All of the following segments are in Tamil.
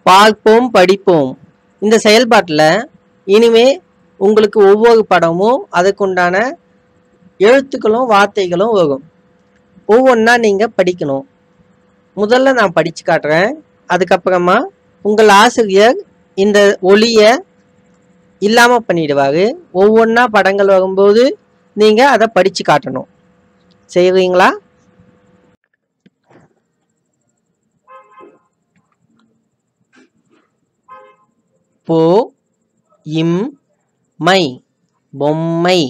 பார்ப்போம் படிப்போம் இந்த செயல்பாட்டில் இனிமே உங்களுக்கு ஒவ்வொரு படமும் அதுக்குண்டான எழுத்துக்களும் வார்த்தைகளும் வரும் ஒவ்வொன்றா நீங்கள் படிக்கணும் முதல்ல நான் படித்து காட்டுறேன் அதுக்கப்புறமா உங்கள் ஆசிரியர் இந்த ஒளியை இல்லாமல் பண்ணிடுவார் ஒவ்வொன்றா படங்கள் வரும்போது நீங்கள் அதை படித்து காட்டணும் செய்வீங்களா போ இம் மை பொம்மை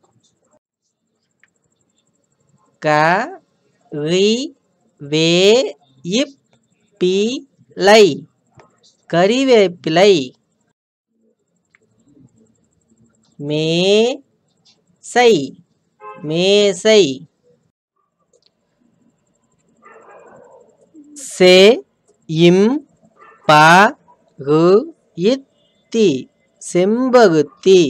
க ரி வே இப் பி லை கறிவேப்பிலை மே சை மேசை சே இம் ப ரு இத்தி செம்பருத்தி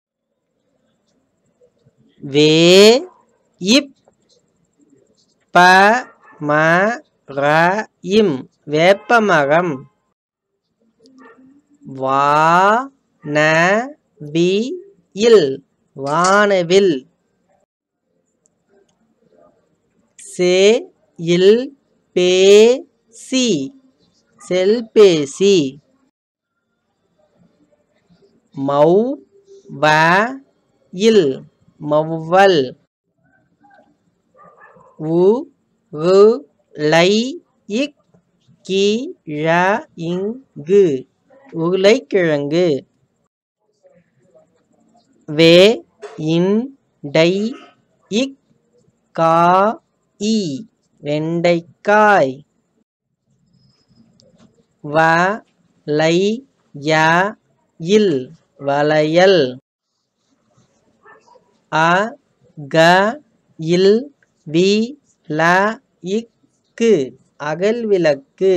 வே இப் ப ம ர இம் வேப்பமரம் வா ந வி இல் வானவில் சே இல் பே சி செல்பேசி மௌ வ இல் மௌவல் உ ரு லை இக் கி ழ இங்கு உருளைக்கிழங்கு வே இன் டை இக் கா இ வெண்டைக்காய் வ லை ய இல் வளையல் அ க இல் வி ல இக்கு அகல் விளக்கு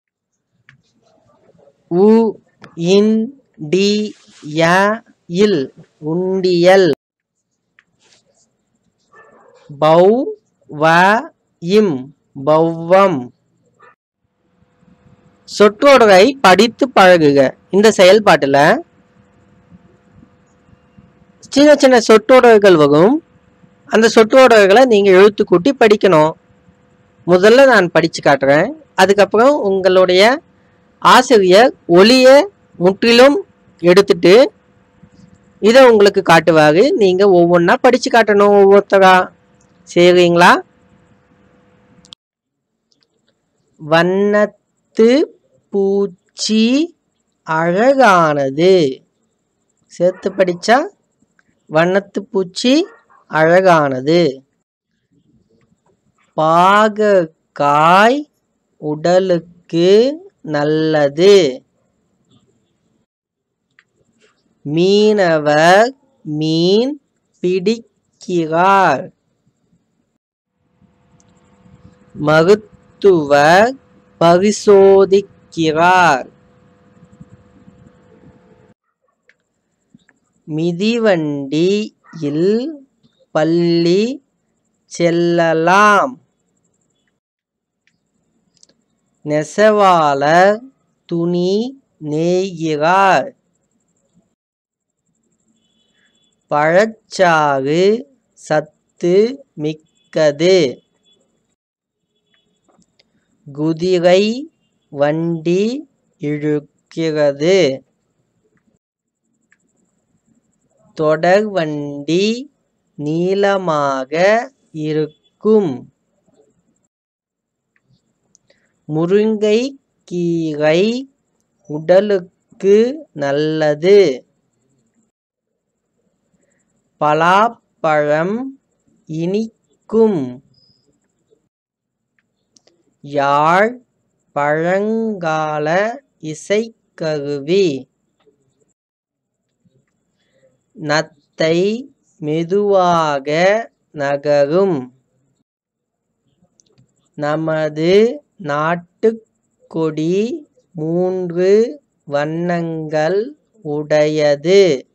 உ இன் டி ய இல் உண்டியல் பௌ வ இம் பௌவம் சொற்றொடரை படித்து பழகுக இந்த செயல்பாட்டில் சின்ன சின்ன சொற்றொடர்கள் வரும் அந்த சொற்றொடர்களை நீங்கள் எழுத்து கூட்டி படிக்கணும் முதல்ல நான் படித்து காட்டுறேன் அதுக்கப்புறம் உங்களுடைய ஆசிரியர் ஒளியை முற்றிலும் எடுத்துட்டு இதை உங்களுக்கு காட்டுவார் நீங்கள் ஒவ்வொன்றா படித்து காட்டணும் ஒவ்வொருத்தரா சரிங்களா வண்ணத்து பூச்சி அழகானது சேர்த்து படிச்சா வண்ணத்து பூச்சி அழகானது பாகக்காய் உடலுக்கு நல்லது மீனவர் மீன் பிடிக்கிறார் மருத்துவர் பரிசோதிக்கிறார் மிதிவண்டியில் பள்ளி செல்லலாம் நெசவாளர் துணி நெய்கிறார் பழச்சாறு சத்து மிக்கது குதிரை வண்டி இழுக்கிறது தொடர் வண்டி நீளமாக இருக்கும் முருங்கை கீரை உடலுக்கு நல்லது பலாப்பழம் இனிக்கும் யாழ் பழங்கால இசைக்கருவி நத்தை மெதுவாக நகரும் நமது நாட்டுக்கொடி மூன்று வண்ணங்கள் உடையது